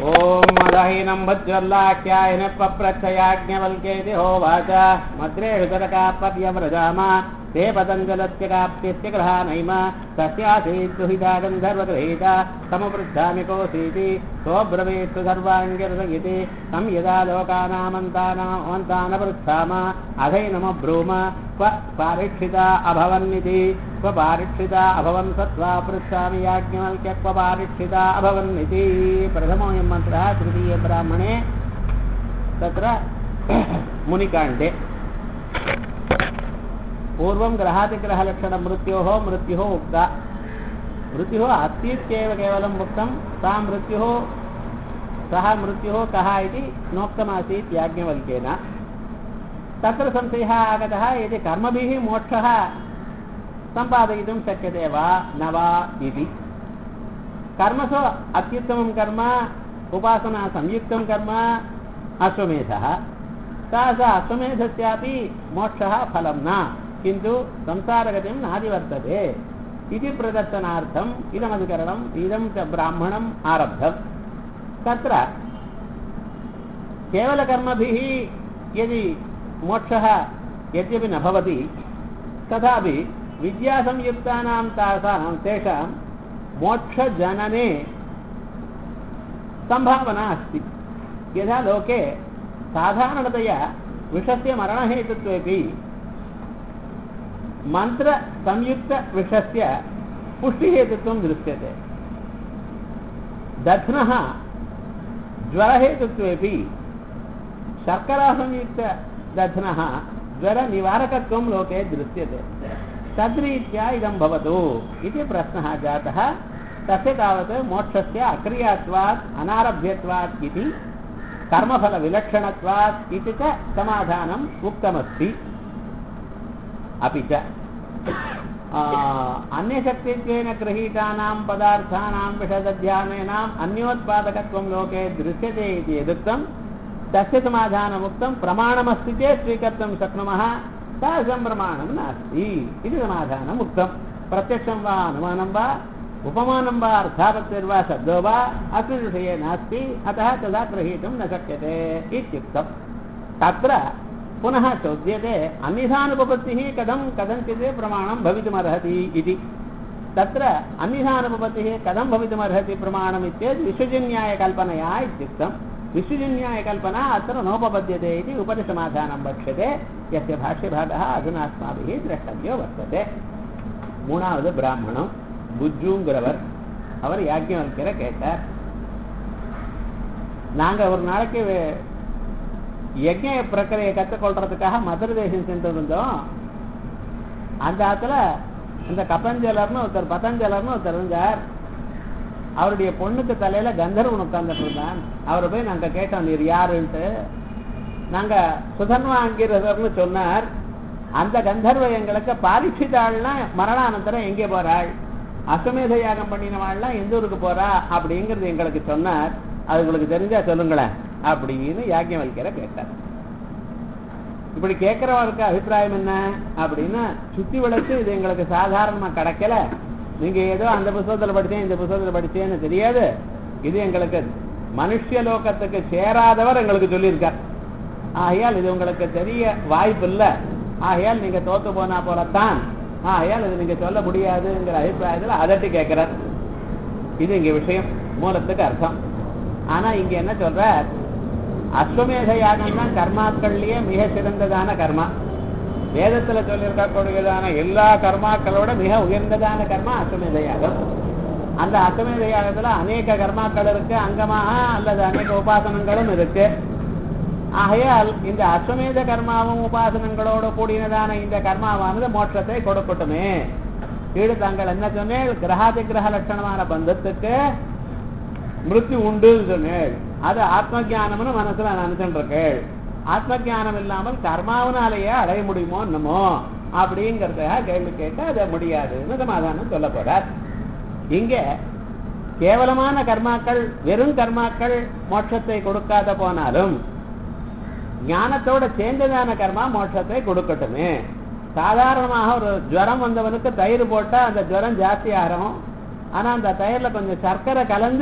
ॐ मदहीनं भज्वल्लाख्यायन पप्रच्छयाज्ञवल्क्येति होवाच मद्रेषु तदकापर्यव्रजाम ते पतञ्जलस्य काप्यस्य ग्रहानैम तस्यासीत् दुहिता गन्धर्वगृहीता समपृच्छामि कोऽसीति सोऽब्रवीत्तु सर्वाङ्गिरसगिति तं यदा लोकानामन्तानामन्तानपृच्छाम अधैनमब्रूम क्व पारीक्षिता अभवन्निति क्व पारीक्षिता अभवन् सत्त्वा पृच्छामि याज्ञवल्क्य क्व पारीक्षिता अभवन्निति प्रथमोऽयं मन्त्रः तृतीयब्राह्मणे तत्र मुनिकाण्डे पूर्वं ग्रहातिग्रहलक्षणं मृत्योः मृत्युः उक्ता मृत्युः अस्तीत्येव केवलम् उक्तं सा मृत्युः सः मृत्युः कः इति नोक्तमासीत् याज्ञवल्क्येन तत्र संशयः आगतः यदि कर्मभिः मोक्षः सम्पादयितुं शक्यते वा न वा इति कर्मसु अत्युत्तमं कर्म उपासना संयुक्तं कर्म अश्वमेधः सा स अश्वमेधस्यापि मोक्षः फलं न किन्तु संसारगतिं नादिवर्तते इति प्रदर्शनार्थम् इदमधिकरणम् इदं च ब्राह्मणम् आरब्धम् तत्र केवलकर्मभिः यदि मोक्षः यद्यपि न भवति तथापि विद्यासंयुक्तानां तासां तेषां मोक्षजनने सम्भावना अस्ति यथा लोके साधारणतया विषस्य मरणहेतुत्वेपि मन्त्रसंयुक्तविषस्य पुष्टिहेतुत्वं दृश्यते दध्नः ज्वरहेतुत्वेपि शर्करासंयुक्तदध्नः ज्वरनिवारकत्वं लोके दृश्यते तद्रीत्या इदं भवतु इति प्रश्नः जातः तस्य तावत् मोक्षस्य अक्रियात्वात् अनारभ्यत्वात् इति कर्मफलविलक्षणत्वात् इति च समाधानम् उक्तमस्ति अपि च अन्यशक्तित्वेन गृहीतानां पदार्थानां विषदध्यानेनाम् अन्योत्पादकत्वं लोके दृश्यते इति यदुक्तं तस्य समाधानमुक्तं प्रमाणमस्ति चेत् स्वीकर्तुं शक्नुमः तादृशं प्रमाणं नास्ति इति समाधानम् उक्तं प्रत्यक्षं वा अनुमानं वा उपमानं वा अर्थापत्तिर्वा शब्दो वा अस्मिन् विषये नास्ति अतः तदा ग्रहीतुं न शक्यते इत्युक्तं तत्र पुनः चोद्यते अन्यथानुपपत्तिः कथं कथञ्चित् प्रमाणं भवितुमर्हति इति तत्र अन्यथानुपपत्तिः कथं भवितुमर्हति प्रमाणम् इत्येतत् विश्वजन्यायकल्पनया इत्युक्तं विश्वजन्यायकल्पना अत्र नोपपद्यते इति उपरिसमाधानं वक्ष्यते यस्य भाष्यभागः अधुना अस्माभिः द्रष्टव्यो वर्तते மூணாவது பிராமணம் புஜ்ஜுங்கிறவர் அவர் யாக்கியவல்கிற கேட்டார் நாங்க ஒரு நாளைக்கு யஜ்ய பிரக்கிரையை கற்றுக்கொள்றதுக்காக மதுரை தேசம் சென்று இருந்தோம் அந்த ஆத்துல அந்த கப்பஞ்சலர்னு ஒருத்தர் பதஞ்சலர்னு ஒருத்தர் இருந்தார் அவருடைய பொண்ணுக்கு தலையில கந்தர்வன் உட்கார்ந்துட்டு இருந்தான் அவரை போய் நாங்க கேட்டோம் நீர் யாருன்ட்டு நாங்க சுதன்வா அங்கிரசர்னு சொன்னார் அந்த கந்தர்வ எங்களுக்கு பாரிட்சிதாள்னா மரணானந்தரம் எங்கே போறாள் அஸ்வமேத யாகம் பண்ணினவாள்லாம் எந்த ஊருக்கு போறா அப்படிங்கிறது எங்களுக்கு சொன்னார் அது உங்களுக்கு தெரிஞ்சா சொல்லுங்களேன் அப்படின்னு யாக்கியம் வைக்கிற கேட்டார் இப்படி கேட்கிறவருக்கு அபிப்பிராயம் என்ன அப்படின்னா சுத்தி வளர்த்து இது எங்களுக்கு சாதாரணமா கிடைக்கல நீங்க ஏதோ அந்த புத்தகத்துல படிச்சேன் இந்த புத்தகத்துல படிச்சேன்னு தெரியாது இது எங்களுக்கு மனுஷ லோகத்துக்கு சேராதவர் எங்களுக்கு சொல்லியிருக்கார் ஆகையால் இது உங்களுக்கு தெரிய வாய்ப்பு இல்லை ஆகையால் நீங்க தோத்து போனா போலத்தான் ஆகையால் இது நீங்க சொல்ல முடியாதுங்கிற அபிப்பிராயத்தில் அதட்டி கேட்கிறார் இது இங்க விஷயம் மூலத்துக்கு அர்த்தம் ஆனா இங்க என்ன சொல்ற அஸ்வமேத யாகம் தான் கர்மாக்கள்லயே மிக சிறந்ததான கர்மா வேதத்துல சொல்லியிருக்கக்கூடியதான எல்லா கர்மாக்களோட மிக உயர்ந்ததான கர்மா அஸ்வமேத யாகம் அந்த அஸ்வமேத யாகத்துல அநேக கர்மாக்கள் இருக்கு அங்கமாக அல்லது அநேக உபாசனங்களும் இருக்கு ஆகையால் இந்த அஸ்வமேத கர்மாவும் உபாசனங்களோடு கூடினதான இந்த கர்மாவானது மோட்சத்தை கொடுக்கட்டுமே கீழே தாங்கள் என்ன சொன்னேன் கிரகாதி கிரக லட்சணமான பந்தத்துக்கு மிருத்தி உண்டு சொன்னேன் அது ஆத்ம ஜானம்னு மனசுல நினைச்சுட்டு இருக்கேள் ஆத்ம ஜானம் இல்லாமல் கர்மாவனாலேயே அடைய முடியுமோ என்னமோ அப்படிங்கறதுக்காக கேள்வி கேட்டு அது முடியாதுன்னு சமாதானம் சொல்ல போறார் இங்க கேவலமான கர்மாக்கள் வெறும் கர்மாக்கள் மோட்சத்தை கொடுக்காத போனாலும் ஞானத்தோட சேர்ந்ததான கர்மா மோட்சத்தை கொடுக்கட்டுமே சாதாரணமாக ஒரு ஜுரம் வந்தவனுக்கு தயிர் போட்டா அந்த ஜுரம் ஜாஸ்தி ஆகும் ஆனா அந்த தயிர்ல கொஞ்சம் சர்க்கரை கலந்து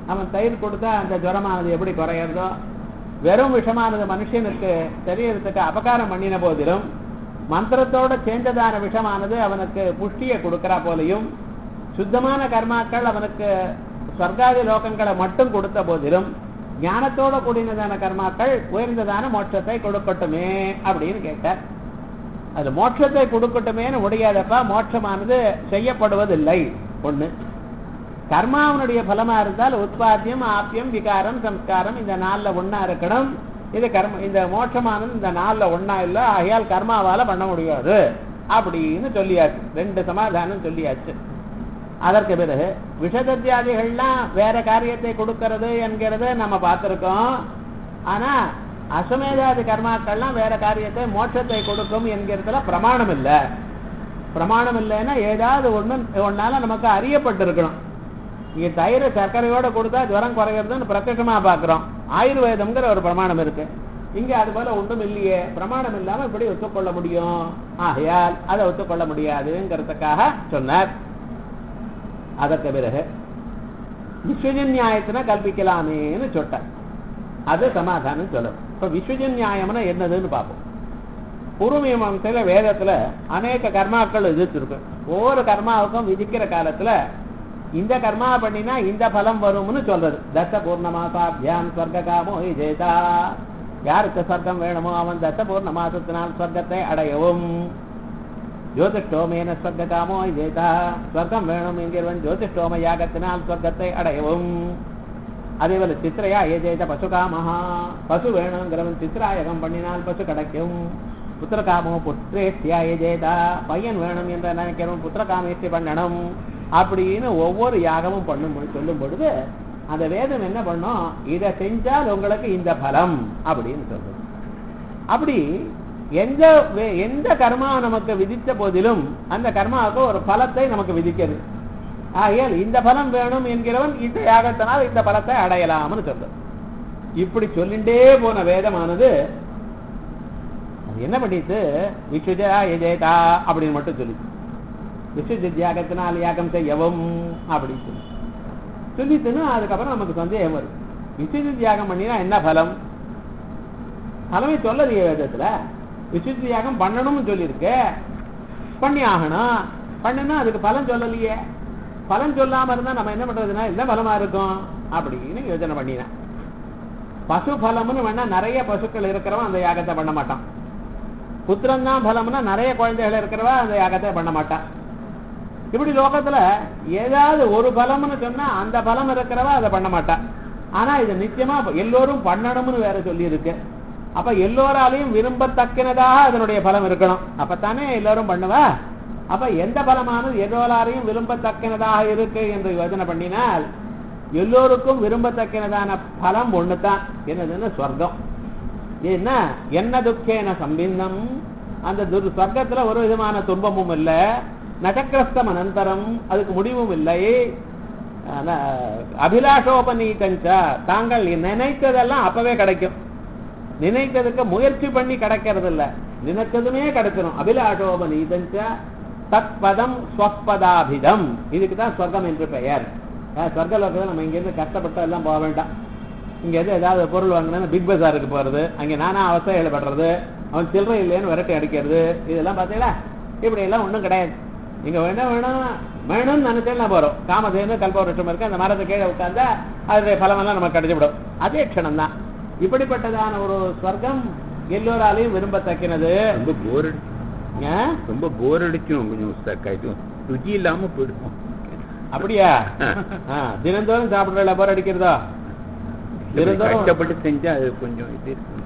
அவன் தயிர் கொடுத்தா அந்த ஜுரமானது எப்படி குறையிறதோ வெறும் விஷமானது மனுஷனுக்கு சரீரத்துக்கு அபகாரம் பண்ணின போதிலும் மந்திரத்தோட சேர்ந்ததான விஷமானது அவனுக்கு புஷ்டியை கொடுக்கிற போலையும் சுத்தமான கர்மாக்கள் அவனுக்கு ஸ்வர்காதி லோகங்களை மட்டும் கொடுத்த போதிலும் ஞானத்தோட கூடினதான கர்மாக்கள் உயர்ந்ததான மோட்சத்தை கொடுக்கட்டுமே அப்படின்னு கேட்டார் அது மோட்சத்தை கொடுக்கட்டுமேன்னு முடியாதப்பா மோட்சமானது செய்யப்படுவதில்லை ஒண்ணு கர்மாவனுடைய பலமா இருந்தால் உற்பத்தியம் ஆப்பியம் விகாரம் சம்ஸ்காரம் இந்த நாள்ல ஒண்ணா இருக்கணும் இது கர்ம இந்த மோட்சமானது இந்த நாள்ல ஒண்ணா இல்ல ஆகையால் கர்மாவால பண்ண முடியாது அப்படின்னு சொல்லியாச்சு ரெண்டு சமாதானம் சொல்லியாச்சு அதற்கு பிறகு விஷதத்தியாதிகள்லாம் வேற காரியத்தை கொடுக்கிறது என்கிறத நம்ம பார்த்திருக்கோம் ஆனா அசமேதாதி கர்மாக்கள்லாம் வேற காரியத்தை மோட்சத்தை கொடுக்கும் என்கிறதுல பிரமாணம் இல்ல பிரமாணம் இல்லைன்னா ஏதாவது ஒண்ணு ஒன்னால நமக்கு அறியப்பட்டிருக்கணும் இங்க தயிர் சர்க்கரையோட கொடுத்தா ஜுரம் குறைகிறதுன்னு பிரத்யட்சமா பாக்குறோம் ஆயுர்வேதம்ங்கிற ஒரு பிரமாணம் இருக்கு இங்க அது போல ஒன்றும் இல்லையே பிரமாணம் இல்லாம இப்படி ஒத்துக்கொள்ள முடியும் ஆகையால் அதை ஒத்துக்கொள்ள முடியாதுங்கிறதுக்காக சொன்னார் அதற்கு பிறகு விஸ்வஜன் நியாயத்தின கல்பிக்கலாமேன்னு சொட்டார் அது சமாதானம் சொல்லும் இப்ப விஸ்வஜன் நியாயம்னா என்னதுன்னு பார்ப்போம் பூர்வமீமாசையில வேதத்துல அநேக கர்மாக்கள் எதிர்த்திருக்கு ஒவ்வொரு கர்மாவுக்கும் விதிக்கிற காலத்துல இந்த கர்மா பண்ணினா இந்த பலம் வரும்னு சொல்றது தச பூர்ணமாசாபியாம் ஸ்வர்க காமோ ஜெயதா யாருக்கு சொர்க்கம் வேணுமோ அவன் தச பூர்ணமாசத்தினால் சொர்க்கத்தை அடையவும் ஜோதிஷ்டோமேன ஸ்வர்க காமோ ஜெயதா ஸ்வர்க்கம் வேணும் என்கிறவன் ஜோதிஷ்டோம யாகத்தினால் சொர்க்கத்தை அடையவும் அதே போல சித்திரையா ஏ ஜெயத பசு காமஹா பசு வேணுங்கிறவன் சித்திராயகம் பண்ணினால் பசு கிடைக்கும் புத்திரகாமோ புத்திரேஷ்டியா ஏ ஜெயதா பையன் வேணும் என்று நினைக்கிறவன் புத்திரகாமேஷ்டி பண்ணணும் அப்படின்னு ஒவ்வொரு யாகமும் பண்ணும் சொல்லும் பொழுது அந்த வேதம் என்ன பண்ணும் இதை செஞ்சால் உங்களுக்கு இந்த பலம் அப்படின்னு சொல்றது அப்படி எந்த வே- எந்த கர்மா நமக்கு விதித்த போதிலும் அந்த கர்மாவுக்கு ஒரு பலத்தை நமக்கு விதிக்கிறது ஆகையால் இந்த பலம் வேணும் என்கிறவன் இந்த யாகத்தினால் இந்த பலத்தை அடையலாம்னு சொல்றது இப்படி சொல்லிண்டே போன வேதமானது அது என்ன பண்ணிட்டு விஸ்வஜா எஜேதா அப்படின்னு மட்டும் சொல்லி விஸ்வஜித் யாகத்தினால் யாகம் செய்யவும் அப்படின்னு சொல்லி சொல்லிட்டுன்னா அதுக்கப்புறம் நமக்கு சந்தேகம் வரும் விஸ்வஜித் யாகம் பண்ணினா என்ன பலம் பலமே சொல்லலையே வேதத்துல விஸ்வஜித் யாகம் பண்ணணும்னு சொல்லியிருக்கு பண்ணி ஆகணும் பண்ணுனா அதுக்கு பலன் சொல்லலையே பலன் சொல்லாம இருந்தா நம்ம என்ன பண்றதுன்னா என்ன பலமா இருக்கும் அப்படின்னு யோசனை பண்ணினேன் பசு பலம்னு வேணா நிறைய பசுக்கள் இருக்கிறவன் அந்த யாகத்தை பண்ண மாட்டான் புத்திரன் தான் பலம்னா நிறைய குழந்தைகள் இருக்கிறவா அந்த யாகத்தை பண்ண மாட்டான் இப்படி லோகத்துல ஏதாவது ஒரு பலம்னு சொன்னா அந்த பலம் இருக்கிறவா அதை பண்ண மாட்டான் ஆனா இது நிச்சயமா எல்லோரும் பண்ணணும்னு வேற சொல்லி இருக்கு அப்ப எல்லோராலையும் விரும்பத்தக்கினதாக அதனுடைய பலம் இருக்கணும் அப்பத்தானே எல்லாரும் பண்ணுவா அப்ப எந்த பலமானது எல்லோராலையும் விரும்பத்தக்கினதாக இருக்கு என்று யோசனை பண்ணினால் எல்லோருக்கும் விரும்பத்தக்கினதான பலம் ஒண்ணுதான் என்னதுன்னு சொர்க்கம் என்ன என்ன துக்கேன சம்பிந்தம் அந்த துர் சொர்க்கத்துல ஒரு விதமான துன்பமும் இல்ல நடக்கிரஸ்தம் அனந்தரம் அதுக்கு முடிவும் இல்லை ஆனா, அபிலாஷோபநீதஞ்ச தாங்கள் நினைத்ததெல்லாம் அப்பவே கிடைக்கும் நினைத்ததுக்கு முயற்சி பண்ணி கிடைக்கிறது இல்ல நினைத்ததுமே கிடைச்சிடும் அபிலாஷோபநீதஞ்ச தத்பதம் ஸ்வப்பதாபிதம் இதுக்கு தான் சொர்க்கம் என்று பெயர் அஹ் சொர்க்க லோகத்தில் நம்ம இங்கேருந்து கஷ்டப்பட்டு எல்லாம் போக வேண்டாம் இங்க இருந்து ஏதாவது பொருள் வாங்கினா பிக் பஜாருக்கு போறது அங்க நானா அவஸ்தைகள் படுறது அவன் சில்லறை இல்லைன்னு விரட்டி அடிக்கிறது இதெல்லாம் பார்த்தீங்களா இப்படி எல்லாம் ஒண்ணும் கிடையாது இங்க வேணும் வேணும் வேணும்னு நினைச்சேன்னா போறோம் காமதேனு கல்பவருஷம் இருக்கு அந்த மரத்தை கீழே உட்கார்ந்தா அதனுடைய பலமெல்லாம் நமக்கு கிடைச்சிவிடும் அதே க்ஷணம் தான் இப்படிப்பட்டதான ஒரு ஸ்வர்க்கம் எல்லோராலையும் விரும்பத்தக்கினது ரொம்ப போர் அடி ஏன்? ரொம்ப போர் அடிக்கும் கொஞ்சம் ஸ்டக் ஆயிடும் ருச்சி இல்லாம போயிடும் அப்படியா ஆ, தினந்தோறும் சாப்பிடுற போர் அடிக்கிறதா தினந்தோறும் கஷ்டப்பட்டு செஞ்சா அது கொஞ்சம் இது இருக்கும்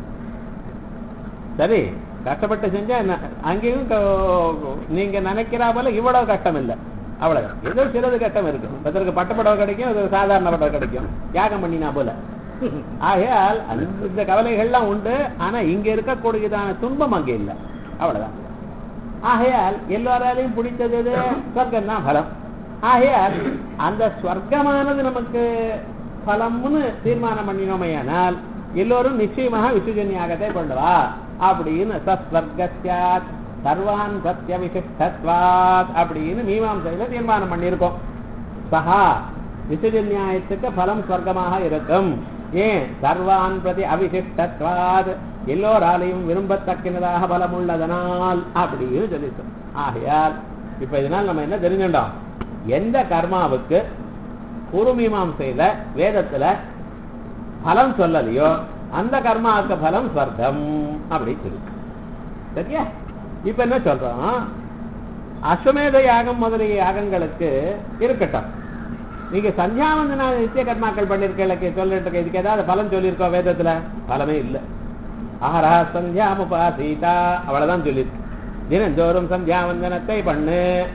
சரி கஷ்டப்பட்டு செஞ்சா என்ன அங்கேயும் க- நீங்க நினைக்கிறா போல இவ்வளவு கஷ்டம் இல்லை அவ்வளவு ஏதோ சிலது கஷ்டம் இருக்கும் ஒருத்தருக்கு பட்ட படவை கிடைக்கும் ஒரு சாதாரண படவை கிடைக்கும் யாகம் பண்ணினா போல ஆகையால் அந்த இந்த கவலைகள்லாம் உண்டு ஆனா இங்க இருக்கக்கூடியதான துன்பம் அங்கே இல்லை அவ்வளவுதான் ஆகையால் எல்லாராலையும் பிடித்தது எது சொர்க்கம் தான் பலம் ஆகையால் அந்த ஸ்வர்க்கமானது நமக்கு பலம்னு தீர்மானம் பண்ணினோமையானால் எல்லோரும் நிச்சயமாக விசுஜன்யாகத்தை பண்ணுவா அப்படின்னு சஸ்வர்கஸ்யாத் சர்வான் சத்திய விசிஷ்டத்வாத் அப்படின்னு மீமாம்சையில தீர்மானம் பண்ணியிருக்கோம் சஹா விசர்ஜ நியாயத்துக்கு பலம் சொர்க்கமாக இருக்கும் ஏன் சர்வான் பிரதி அவிசிஷ்டத்வாத் எல்லோராலையும் விரும்பத்தக்கினதாக பலம் உள்ளதனால் அப்படின்னு சொல்லிட்டோம் ஆகையால் இப்ப இதனால் நம்ம என்ன தெரிஞ்சுட்டோம் எந்த கர்மாவுக்கு பூர்வமீமாசையில வேதத்துல பலம் சொல்லலையோ அந்த கர்மாவுக்கு பலம் ஸ்வர்க்கம் அப்படி சொல்லி சரியா இப்ப என்ன சொல்றோம் அஸ்வமேத யாகம் முதலிய யாகங்களுக்கு இருக்கட்டும் நீங்க சந்தியாவந்தனா நித்திய கர்மாக்கள் பண்ணிருக்க சொல்லிட்டு இதுக்கு ஏதாவது பலன் சொல்லியிருக்கோம் வேதத்துல பலமே இல்லை ஆஹரா சந்தியாமுபாசீதா அவ்வளவுதான் சொல்லியிருக்கு தினந்தோறும் சந்தியாவந்தனத்தை பண்ணு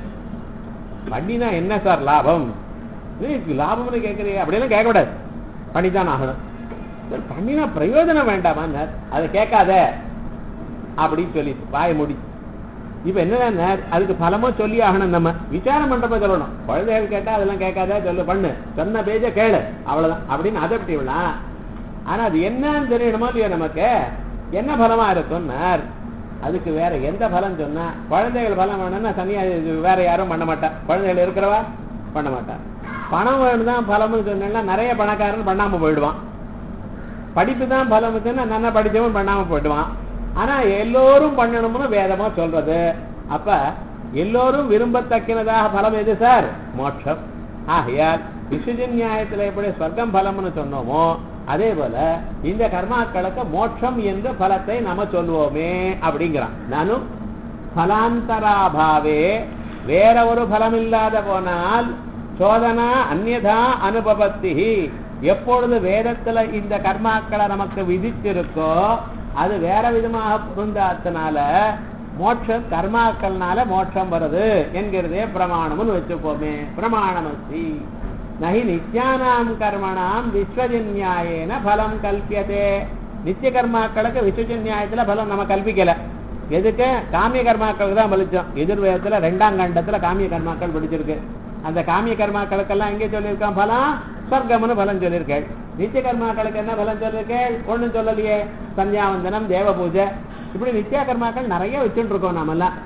பண்ணினா என்ன சார் லாபம் இதுக்கு லாபம்னு கேட்கறீங்க அப்படியெல்லாம் கேட்கக்கூடாது பண்ணித்தான் ஆகணும் சார் பண்ணினா பிரயோஜனம் வேண்டாமா அதை கேட்காத அப்படின்னு சொல்லி வாய முடி இப்ப என்ன அதுக்கு பலமோ சொல்லி ஆகணும் நம்ம விசாரம் பண்றப்ப சொல்லணும் குழந்தைகள் கேட்டா அதெல்லாம் கேட்காத சொல்லு பண்ணு சொன்ன பேஜ கேளு அவ்வளவுதான் அப்படின்னு அதை பற்றி விடலாம் ஆனா அது என்னன்னு தெரியணுமோ இல்லையோ நமக்கு என்ன பலமா இருக்கும்னார் அதுக்கு வேற எந்த பலம் சொன்னா குழந்தைகள் பலம் வேணும்னா தனியா இது வேற யாரும் பண்ண மாட்டா குழந்தைகள் இருக்கிறவா பண்ண மாட்டா பணம் வேணும் தான் பலம்னு சொன்னா நிறைய பணக்காரன் பண்ணாம போயிடுவான் படிப்பு தான் பலமுக்குன்னா நல்லா படிச்சவன் பண்ணாம போயிடுவான் ஆனா எல்லோரும் பண்ணணும்னு வேதமா சொல்றது அப்ப எல்லோரும் விரும்பத்தக்கினதாக பலம் எது சார் மோட்சம் ஆகையால் விசுஜ நியாயத்துல எப்படி ஸ்வர்க்கம் பலம்னு சொன்னோமோ அதே போல இந்த கர்மாக்களுக்கு மோட்சம் என்ற பலத்தை நாம சொல்லுவோமே அப்படிங்கிறான் நானும் பலாந்தராபாவே வேற ஒரு பலம் இல்லாத போனால் சோதனா அந்நதா அனுபவத்தி எப்பொழுது வேதத்துல இந்த கர்மாக்களை நமக்கு விதிச்சிருக்கோ அது வேற விதமாக பொருந்தாத்தனால மோட்சம் கர்மாக்கள்னால மோட்சம் வருது என்கிறதே பிரமாணம்னு வச்சுப்போமே பிரமாணமஸ்தி நகி நித்யானாம் கர்மணாம் விஸ்வஜன்யாயேன பலம் கல்பியதே நித்திய கர்மாக்களுக்கு விஸ்வஜன்யாயத்துல பலம் நம்ம கல்பிக்கல எதுக்கு காமிய கர்மாக்களுக்கு தான் பலிச்சோம் எதிர்வேதத்துல ரெண்டாம் கண்டத்துல காமிய கர்மாக்கள் பிடிச்சிருக்கு அந்த காமிய கர்மாக்களுக்கெல்லாம் எங்கே சொல்லியிருக்கான் பலம் சொர்க்கம்னு பலன் சொல்லியிருக்கேள் நித்திய கர்மாக்களுக்கு என்ன பலன் சொல்லியிருக்கேள் ஒண்ணும் சொல்லலையே சந்தியாவந்தனம் தேவ பூஜை இப்படி நித்திய கர்மாக்கள் நிறைய வச்சுட்டு இருக்கோம் நாமெல்லாம்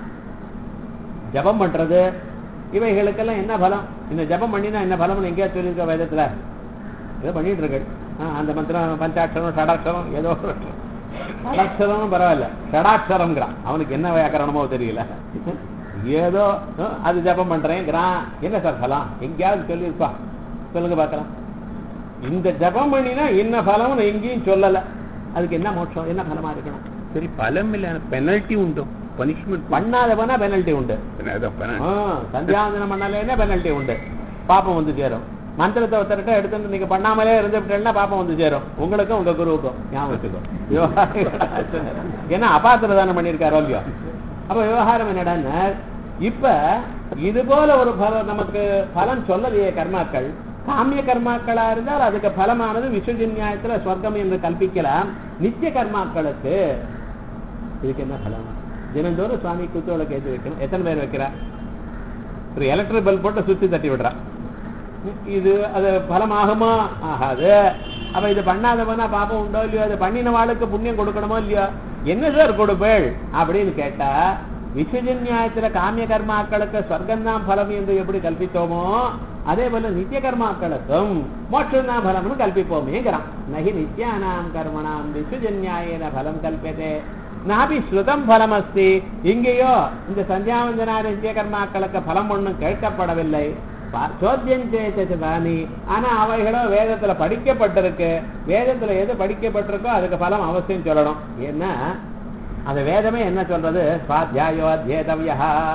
ஜபம் பண்றது இவைகளுக்கெல்லாம் என்ன பலம் இந்த ஜபம் பண்ணினா என்ன பலம்னு எங்கேயா சொல்லியிருக்க வேதத்துல ஏதோ பண்ணிட்டு இருக்கு அந்த மந்திரம் பஞ்சாட்சரம் ஷடாட்சரம் ஏதோ ஷடாட்சரம் பரவாயில்ல ஷடாட்சரம்ங்கிறான் அவனுக்கு என்ன வியாக்கரணமோ தெரியல ஏதோ அது ஜபம் பண்றேங்கிறான் என்ன சார் பலம் எங்கேயாவது சொல்லியிருப்பா சொல்லுங்க பார்க்கலாம் இந்த ஜபம் பண்ணினா என்ன பலம்னு எங்கேயும் சொல்லல அதுக்கு என்ன மோட்சம் என்ன பலமா இருக்கணும் சரி பலம் இல்ல பெனல்ட்டி உண்டு பனிஷ்மெண்ட் பண்ணாத போனா பெனல்ட்டி உண்டு சந்தியாவந்தனம் பண்ணாலே பெனல்ட்டி உண்டு பாப்பம் வந்து சேரும் மந்திரத்தை ஒருத்தர்கிட்ட எடுத்துட்டு நீங்க பண்ணாமலே இருந்துட்டேன்னா பாப்பம் வந்து சேரும் உங்களுக்கும் உங்க குருவுக்கும் ஞாபகம் வச்சுக்கோ ஏன்னா அபாத்திர தானம் பண்ணியிருக்காரோ இல்லையோ அப்ப விவகாரம் என்னடான்னு இப்ப இது போல ஒரு பலம் நமக்கு பலன் சொல்லலையே கர்மாக்கள் காமிய கர்மாக்களா இருந்தால் அதுக்கு பலமானது விஸ்வஜன்யாயத்துல சொர்க்கம் என்று கல்பிக்கலாம் நித்திய கர்மாக்களுக்கு இதுக்கு என்ன பலம் தினந்தோறும் சுவாமி குத்தோட கேட்டு வைக்கணும் எத்தனை பேர் வைக்கிறா ஒரு எலக்ட்ரிக் பல்ப் போட்டு சுத்தி தட்டி விடுறா இது அது பலம் ஆகுமா ஆகாது அப்ப இது பண்ணாதவனா பாப்பம் உண்டோ இல்லையோ அது பண்ணின வாளுக்கு புண்ணியம் கொடுக்கணுமோ இல்லையோ என்ன சார் கொடுப்பேள் அப்படின்னு கேட்டா விஸ்வஜன்யாயத்துல காமிய கர்மாக்களுக்கு ஸ்வர்க்கம் தான் பலம் என்று எப்படி கல்பித்தோமோ அதே போல நித்திய கர்மாக்களுக்கும் மோட்சம் தான் பலம்னு கல்பிப்போமேங்கிறான் நகி நித்யானாம் கர்மணாம் விஸ்வஜன்யாயன பலம் கல்பியதே நாபி ஸ்ருதம் பலம் அஸ்தி இங்கேயோ இந்த சந்தியாவந்தனா நித்திய கர்மாக்களுக்கு பலம் ஒன்றும் கேட்கப்படவில்லை சோத்தியம் சேதானி ஆனா அவைகளோ வேதத்துல படிக்கப்பட்டிருக்கு வேதத்துல எது படிக்கப்பட்டிருக்கோ அதுக்கு பலம் அவசியம் சொல்லணும் ஏன்னா அந்த வேதமே என்ன சொல்றது சுவாத்தியாயோ அத்தியேதவியா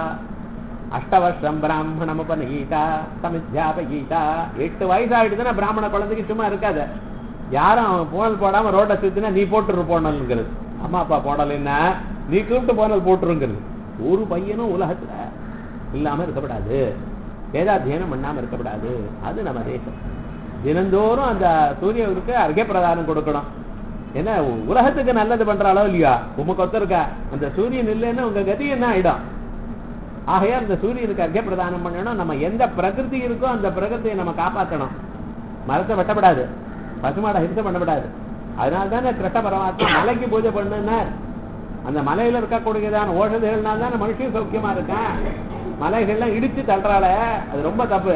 அஷ்டவர்ஷம் பிராமணம் உபநீதா சமித்யாபகீதா எட்டு வயசு ஆயிடுதுன்னா பிராமண குழந்தைக்கு சும்மா இருக்காது யாரும் போனல் போடாம ரோட்டை சுத்தினா நீ போட்டுரு போனல்ங்கிறது அம்மா அப்பா போடலைன்னா நீ கூப்பிட்டு போனல் போட்டுருங்கிறது ஒரு பையனும் உலகத்துல இல்லாம இருக்கப்படாது வேதாத்தியனம் பண்ணாம இருக்கப்படாது அது நம்ம தேசம் தினந்தோறும் அந்த சூரியனுக்கு அர்க்க பிரதானம் கொடுக்கணும் ஏன்னா உலகத்துக்கு நல்லது பண்றாளோ இல்லையா உமக்கு ஒத்தருக்கா அந்த சூரியன் இல்லைன்னா உங்க கதி என்ன ஆயிடும் ஆகையா அந்த சூரியனுக்கு அர்க்க பிரதானம் பண்ணணும் நம்ம எந்த பிரகிருதி இருக்கோ அந்த பிரகிருதியை நம்ம காப்பாற்றணும் மரத்தை வெட்டப்படாது பசுமாடை ஹிம்சை பண்ணப்படாது அதனால தானே கிருஷ்ண பரமாத்மா மலைக்கு பூஜை பண்ணுனார் அந்த மலையில இருக்கக்கூடியதான ஓஷதிகள்னால தானே மனுஷன் சௌக்கியமா இருக்கான் மலைகள்லாம் இடிச்சு தள்ளுறாள அது ரொம்ப தப்பு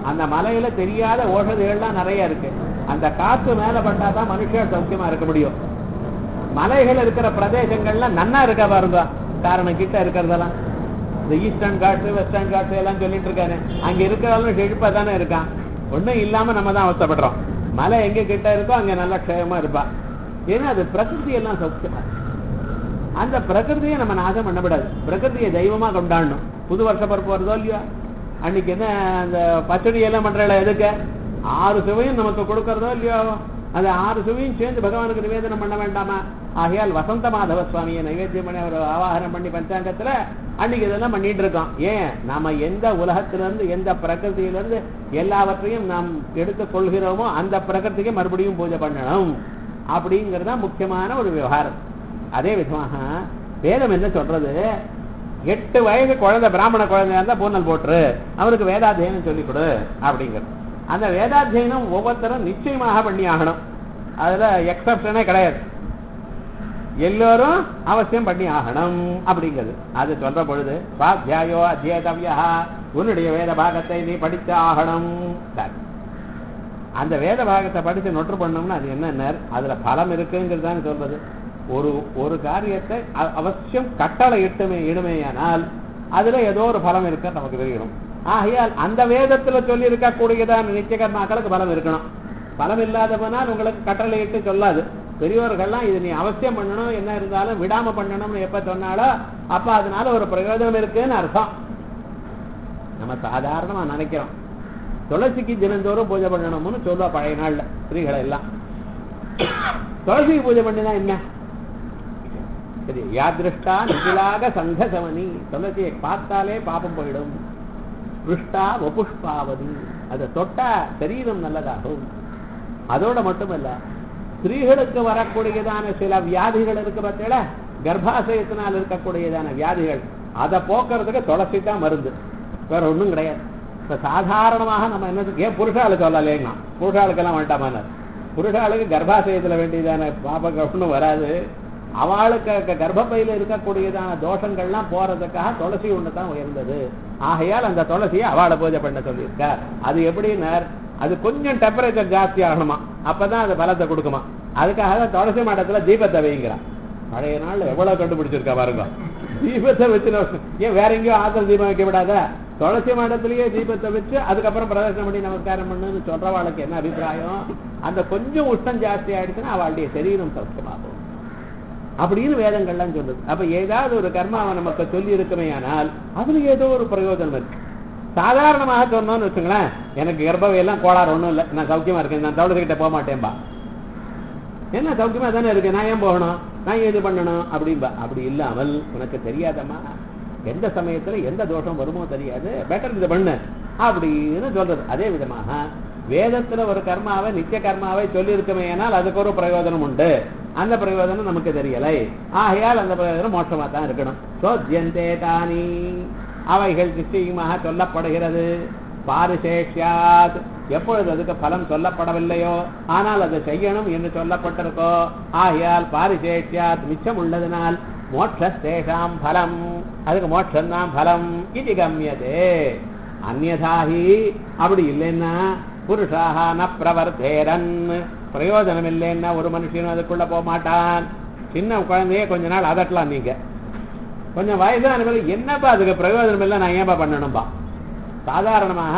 அந்த மலையில தெரியாத ஓஷதிகள்லாம் நிறைய இருக்கு அந்த காத்து மேல பட்டாதான் மனுஷன் சௌக்கியமா இருக்க முடியும் மலைகள் இருக்கிற பிரதேசங்கள்ல நன்னா இருக்கா பாருங்க காரணம் கிட்ட இருக்கிறதெல்லாம் இந்த ஈஸ்டர்ன் காட்ஸ் வெஸ்டர்ன் காட்ஸ் எல்லாம் சொல்லிட்டு இருக்கானே அங்க இருக்கிறவங்க செழிப்பா தானே இருக்கான் ஒண்ணும் இல்லாம நம்ம தான் அவஸ்தப்படுறோம் மலை எங்க கிட்ட இருக்கோ அங்க நல்ல க்ஷேமமா இருப்பா ஏன்னா அது பிரகிருதி எல்லாம் சௌக்கியமா இருக்கு. அந்த பிரகிருதியை நம்ம நாசம் பண்ணக்கூடாது பிரகிருதியை தெய்வமா கொண்டாடணும் புது வருஷ பிறப்பு வருதோ இல்லையோ அன்னைக்கு என்ன அந்த பச்சடி எல்லாம் பண்றல எதுக்கு ஆறு சுவையும் நமக்கு கொடுக்கறதோ இல்லையோ அந்த ஆறு சுவையும் சேர்ந்து பகவானுக்கு நிவேதனம் பண்ண வேண்டாமா ஆகையால் வசந்த மாதவ சுவாமியை நைவேத்தியம் பண்ணி அவர் ஆவாகனம் பண்ணி பஞ்சாங்கத்துல அன்னைக்கு இதெல்லாம் பண்ணிட்டு இருக்கோம் ஏன் நாம எந்த உலகத்திலிருந்து எந்த பிரகிருதியிலிருந்து எல்லாவற்றையும் நாம் எடுத்துக் கொள்கிறோமோ அந்த பிரகிருதிக்கு மறுபடியும் பூஜை பண்ணணும் அப்படிங்கறது தான் முக்கியமான ஒரு விவகாரம் அதே விதமாக வேதம் என்ன சொல்றது எட்டு வயது குழந்தை பிராமண குழந்தையா இருந்தா பூனல் போட்டுரு அவனுக்கு வேதாத்தியனம் சொல்லிக் கொடு அப்படிங்கிறது அந்த வேதாத்தியனம் ஒவ்வொருத்தரும் நிச்சயமாக பண்ணி ஆகணும் அதுல எக்ஸப்ஷனே கிடையாது எல்லோரும் அவசியம் பண்ணி ஆகணும் அப்படிங்கிறது அது சொல்ற பொழுது சுவாத்தியாயோ அத்தியேதவியா உன்னுடைய வேத பாகத்தை நீ படித்து ஆகணும் சரி. அந்த வேத பாகத்தை படித்து நொற்று பண்ணோம்னா அது என்ன அதுல பலம் இருக்குங்கிறது தான் சொல்றது ஒரு ஒரு காரியத்தை அ- அவசியம் கட்டளை இட்டுமே இடுமேயானால் அதுல ஏதோ ஒரு பலம் இருக்கு நமக்கு தெரியணும் ஆகையால் அந்த வேதத்துல சொல்லி இருக்கக்கூடியதான நித்திய கர்மாக்களுக்கு பலம் இருக்கணும் பலம் இல்லாதவனால் உங்களுக்கு கட்டளை இட்டு சொல்லாது பெரியவர்கள்லாம் இது நீ அவசியம் பண்ணணும் என்ன இருந்தாலும் விடாம பண்ணணும்னு எப்ப சொன்னாலோ அப்ப அதனால ஒரு பிரயோஜனம் இருக்குன்னு அர்த்தம் நம்ம சாதாரணமா நினைக்கிறோம் துளசிக்கு தினந்தோறும் பூஜை பண்ணணும்னு சொல்லுவா பழைய நாள்ல ஸ்திரீகளை எல்லாம் துளசிக்கு பூஜை பண்ணினா என்ன சரி யாதிருஷ்டா நிகிலாக சங்க சமனி துளசியை பார்த்தாலே பாபம் போயிடும் புஷ்டா வபுஷ்பாவதி அதை தொட்டா சரீரம் நல்லதாகும் அதோட மட்டுமல்ல ஸ்திரீகளுக்கு வரக்கூடியதான சில வியாதிகள் இருக்கு பார்த்தீங்களா கர்ப்பாசயத்தினால் இருக்கக்கூடியதான வியாதிகள் அதை போக்குறதுக்கு துளசி தான் மருந்து வேற ஒண்ணும் கிடையாது இப்ப சாதாரணமாக நம்ம என்ன சொல்ல- ஏன் புருஷாளுக்கு சொல்லலேங்க புருஷாளுக்கெல்லாம் வேண்டாமானார் புருஷாளுக்கு கர்ப்பாசயத்துல வேண்டியதான பாபங்கள் ஒண்ணும் வராது அவளுக்கு க- கர்ப்பப்பையில இருக்கக்கூடியதான தோஷங்கள்லாம் போறதுக்காக துளசி ஒண்ணு தான் உயர்ந்தது ஆகையால் அந்த துளசியை அவளை பூஜை பண்ண சொல்லியிருக்கார் அது எப்படின்னார் அது கொஞ்சம் டெம்பரேச்சர் ஜாஸ்தி ஆகணுமா அப்பதான் அது பலத்தை கொடுக்குமா அதுக்காக தான் துளசி மாடத்துல தீபத்தை வைங்கிறான் பழைய நாள் எவ்வளவு கண்டுபிடிச்சிருக்கா பாருங்க தீபத்தை வச்சு நம்ம- ஏன் வேற எங்கேயோ ஆத்தல் தீபம் வைக்க விடாத துளசி மாடத்திலேயே தீபத்தை வச்சு அதுக்கப்புறம் பிரதர்சனம் பண்ணி நமஸ்காரம் பண்ணுன்னு சொல்றவாளுக்கு என்ன அபிப்பிராயம் அந்த கொஞ்சம் உஷ்ணம் ஜாஸ்தி ஆயிடுச்சுன்னா அவளுடைய சரீரம் சௌக்கியமாகும் அப்படின்னு வேதங்கள்லாம் சொல்லுது அப்ப ஏதாவது ஒரு கர்மாவை நமக்கு சொல்லி இருக்குமே ஆனால் அதுல ஏதோ ஒரு பிரயோஜனம் இருக்கு சாதாரணமாக சொன்னோம்னு வச்சுங்களேன் எனக்கு கர்ப்பவை எல்லாம் கோளாறு ஒண்ணும் இல்லை நான் சௌக்கியமா இருக்கேன் நான் தவிடத்துக்கிட்ட போக மாட்டேன்பா என்ன சௌக்கியமா தானே இருக்கு நான் ஏன் போகணும் நான் ஏன் இது பண்ணணும் அப்படின்பா அப்படி இல்லாமல் உனக்கு தெரியாதம்மா எந்த சமயத்துல எந்த தோஷம் வருமோ தெரியாது பெட்டர் இதை பண்ணு அப்படின்னு சொல்றது அதே விதமாக வேதத்துல ஒரு கர்மாவை நித்திய கர்மாவை சொல்லி இருக்குமே ஆனால் அதுக்கு ஒரு பிரயோஜனம் உண்டு அந்த பிரயோஜனம் நமக்கு தெரியலை ஆகையால் அந்த பிரயோஜனம் மோட்சமா தான் இருக்கணும் சோத்யந்தே தானி அவைகள் நிச்சயமாக சொல்லப்படுகிறது பாரிசேஷ்யாத் எப்பொழுது அதுக்கு பலம் சொல்லப்படவில்லையோ ஆனால் அதை செய்யணும் என்று சொல்லப்பட்டிருக்கோ ஆகையால் பாரிசேஷ்யாத் மிச்சம் உள்ளதனால் மோட்சத்தேஷாம் பலம் அதுக்கு மோட்சம் தான் பலம் இது கம்யதே அந்நதாகி அப்படி இல்லைன்னா புருஷாக ந பிரவர்த்தேரன் பிரயோஜனம் இல்லைன்னா ஒரு மனுஷனும் அதுக்குள்ள போக மாட்டான் சின்ன குழந்தையே கொஞ்ச நாள் அதட்டலாம் நீங்க கொஞ்சம் வயசான பிறகு என்னப்பா அதுக்கு பிரயோஜனம் இல்லை நான் ஏன்பா பண்ணணும்பா சாதாரணமாக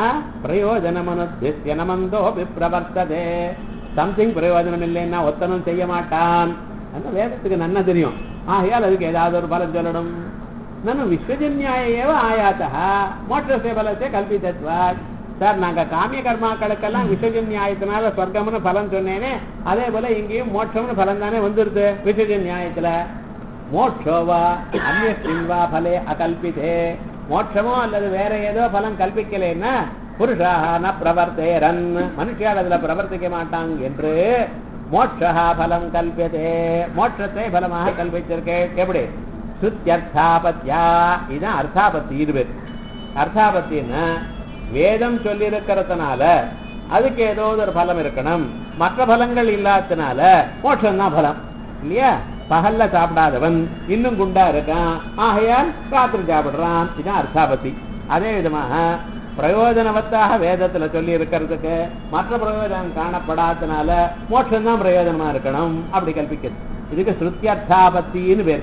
பிரயோஜனமனுமந்தோ பிரவர்த்ததே சம்திங் பிரயோஜனம் இல்லைன்னா ஒத்தனும் செய்ய மாட்டான் அந்த வேதத்துக்கு நன்னா தெரியும் ஆகையால் அதுக்கு ஏதாவது ஒரு பலம் சொல்லணும் நானும் விஸ்வஜன்யாய ஏவ ஆயாத்தா மோட்சத்தை பலத்தை கல்பித்தத்வார் சார் நாங்க காமிய கர்மாக்களுக்கெல்லாம் விசர்ஜன் நியாயத்தினால சொர்க்கம்னு பலன் சொன்னேனே அதே போல இங்கேயும் மோட்சம்னு பலன் தானே வந்துருது விசர்ஜன் நியாயத்துல மோட்சோவா அந்நியஸ்மின்வா பலே அகல்பிதே மோட்சமோ அல்லது வேற ஏதோ பலம் கல்பிக்கலைன்னா புருஷாக ந பிரவர்த்தேரன் மனுஷியால் அதுல பிரவர்த்திக்க மாட்டாங்க என்று மோட்சா பலம் கல்பியதே மோட்சத்தை பலமாக கல்பிச்சிருக்கேன் எப்படி சுத்தியர்த்தாபத்யா இதுதான் அர்த்தாபத்தி இது பேர் அர்த்தாபத்தின்னா வேதம் சொல்லியிருக்கிறதுனால அதுக்கு ஏதோ ஒரு பலம் இருக்கணும் மற்ற பலங்கள் இல்லாததுனால மோட்சம் தான் பலம் இல்லையா பகல்ல சாப்பிடாதவன் இன்னும் குண்டா இருக்கான் ஆகையால் ராத்திரி சாப்பிடுறான் இதுதான் அர்த்தாபத்தி அதே விதமாக பிரயோஜனவத்தாக வேதத்துல சொல்லி இருக்கிறதுக்கு மற்ற பிரயோஜனம் காணப்படாதனால மோட்சம் தான் பிரயோஜனமா இருக்கணும் அப்படி கல்பிக்கிறது இதுக்கு ஸ்ருத்தியர்த்தாபத்தின்னு பேர்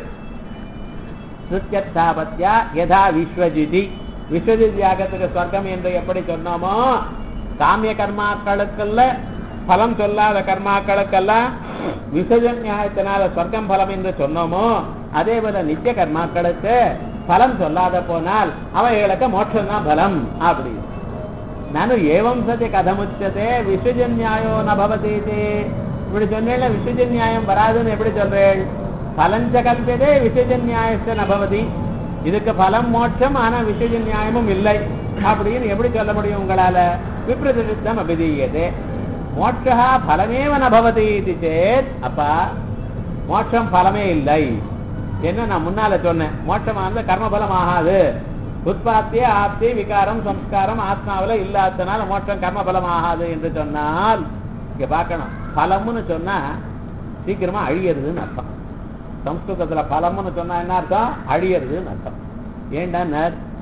ஸ்ருத்தியர்த்தாபத்தியா யதா விஸ்வஜிதி விஸ்வஜித் யாகத்துக்கு சொர்க்கம் என்று எப்படி சொன்னோமோ காமிய கர்மாக்களுக்குள்ள பலம் சொல்லாத கர்மாக்களுக்கெல்லாம் விசர்ஜன் நியாயத்தினால சொர்க்கம் பலம் என்று சொன்னோமோ அதே போல நித்திய கர்மாக்களுக்கு பலம் சொல்லாத போனால் அவைகளுக்கு மோட்சம் தான் பலம் அப்படி நானும் ஏவம் சதி கதமுச்சதே விஸ்வஜன் நியாயம் நபவதி இப்படி சொன்னேன் விஸ்வஜன் நியாயம் வராதுன்னு எப்படி சொல்றேன் பலஞ்ச கல்பியதே விஸ்வஜன் நியாயத்தை நபவதி இதுக்கு பலம் மோட்சம் ஆனா விஸ்வஜன் நியாயமும் இல்லை அப்படின்னு எப்படி சொல்ல முடியும் உங்களால விப்ரதிருத்தம் அபிதீயதே மோட்சா பலமேவ நபவதி இது சேத் அப்பா மோட்சம் பலமே இல்லை என்ன நான் முன்னால சொன்னேன் மோட்சமானது கர்மபலம் ஆகாது உற்பத்திய ஆப்தி விகாரம் சம்ஸ்காரம் ஆத்மாவில் இல்லாதனால மோட்சம் கர்மபலம் ஆகாது என்று சொன்னால் இங்க பார்க்கணும் பலம்னு சொன்னா சீக்கிரமா அழியறதுன்னு அர்த்தம் சம்ஸ்கிருதத்துல பலம்னு சொன்னா என்ன அர்த்தம் அழியறதுன்னு அர்த்தம் ஏண்டா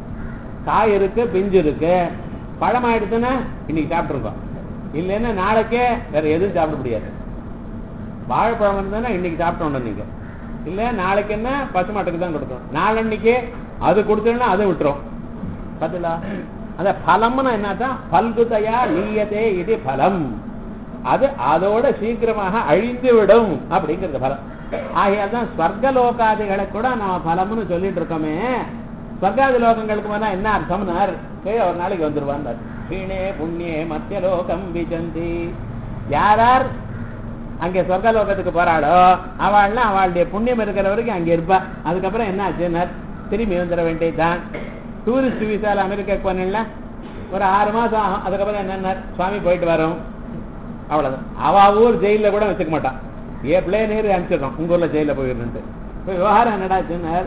காய் இருக்கு பிஞ்சு இருக்கு பழம் ஆயிடுச்சுன்னா இன்னைக்கு சாப்பிட்டுருக்கோம் இல்லைன்னா நாளைக்கே வேற எதுவும் சாப்பிட முடியாது வாழைப்பழம் இருந்ததுன்னா இன்னைக்கு சாப்பிட்டோம் நீங்க இல்ல நாளைக்கு என்ன பசுமாட்டுக்கு தான் கொடுக்கணும் நாளன்னைக்கு அது கொடுத்தோம்னா அதை விட்டுரும் பார்த்தீங்களா அந்த பலம்னு என்னதான் பல்குதையா நீயதே இது பலம் அது அதோட சீக்கிரமாக அழிந்து விடும் அப்படிங்கிறது பலம் ஆகையால் தான் ஸ்வர்கலோகாதிகளை கூட நாம பலம்னு சொல்லிட்டு இருக்கோமே ஸ்வர்காதி லோகங்களுக்கு போனா என்ன அர்த்தம்னார் கீழே ஒரு நாளைக்கு வந்துருவான் கீழே புண்ணியே மத்திய லோகம் விஜந்தி யாரார் அங்கே சொர்க்கலோகத்துக்கு போறாளோ அவள்னா அவளுடைய புண்ணியம் இருக்கிற வரைக்கும் அங்க இருப்பா அதுக்கப்புறம் என்ன ஆச்சுன்னார் திரும்பி வந்துட வேண்டியதுதான் டூரிஸ்ட் விசால அமெரிக்காக்கு போனீங்களா ஒரு ஆறு மாசம் ஆகும் அதுக்கப்புறம் என்னன்னா சுவாமி போயிட்டு வரோம் அவ்வளவுதான் அவ ஊர் ஜெயில கூட வச்சுக்க மாட்டான் ஏ பிளேன் ஏறி அனுப்பிச்சிடறோம் உங்க ஊர்ல ஜெயில போயிருந்து இப்போ விவகாரம் என்னடா சொன்னார்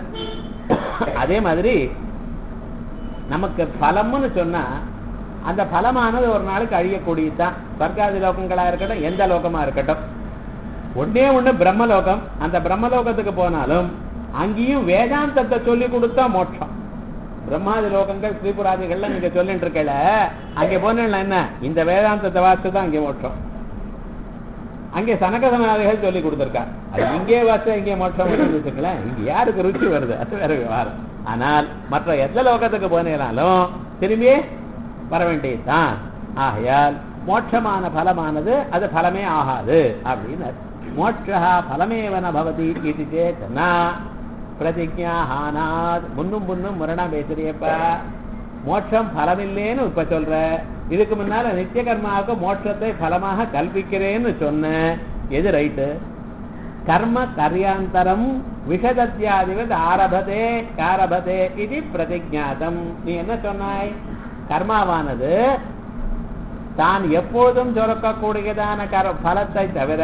அதே மாதிரி நமக்கு பலம்னு சொன்னா அந்த பலமானது ஒரு நாளைக்கு அழியக்கூடியதுதான் ஸ்வர்காதி லோகங்களா இருக்கட்டும் எந்த லோகமா இருக்கட்டும் ஒன்னே ஒண்ணு பிரம்மலோகம் அந்த பிரம்மலோகத்துக்கு போனாலும் அங்கேயும் வேதாந்தத்தை சொல்லி கொடுத்தா மோட்சம் பிரம்மாதி லோகங்கள் ஸ்ரீபுராதிகள்ல நீங்க சொல்லிட்டு இருக்கல அங்க போனா என்ன இந்த வேதாந்தத்தை வாசித்து தான் அங்கே மோட்சம் அங்கே சனகதனாதிகள் சொல்லி கொடுத்திருக்கார் அது இங்கே வாச இங்கே மோட்சம் வச்சுக்கலாம் இங்க யாருக்கு ருச்சி வருது அது வேற விவகாரம் ஆனால் மற்ற எந்த லோகத்துக்கு போனாலும் திரும்பி வர வேண்டியதுதான் ஆகையால் மோட்சமான பலமானது அது பலமே ஆகாது அப்படின்னு மோட்சா பலமேவன பவதி இது சேத்தனா பிரதிஜா ஹானாத் முன்னும் முன்னும் முரணா பேசுறியப்பா மோட்சம் பலமில்லேன்னு இப்ப சொல்ற இதுக்கு முன்னால நித்திய கர்மாவுக்கு மோட்சத்தை பலமாக கல்பிக்கிறேன்னு சொன்ன எது ரைட்டு கர்ம கர்யாந்தரம் விஷதத்யாதிவத் ஆரபதே ஆரபதே இது பிரதிஜாதம் நீ என்ன சொன்னாய் கர்மாவானது தான் எப்போதும் சுரக்கக்கூடியதான கர பலத்தை தவிர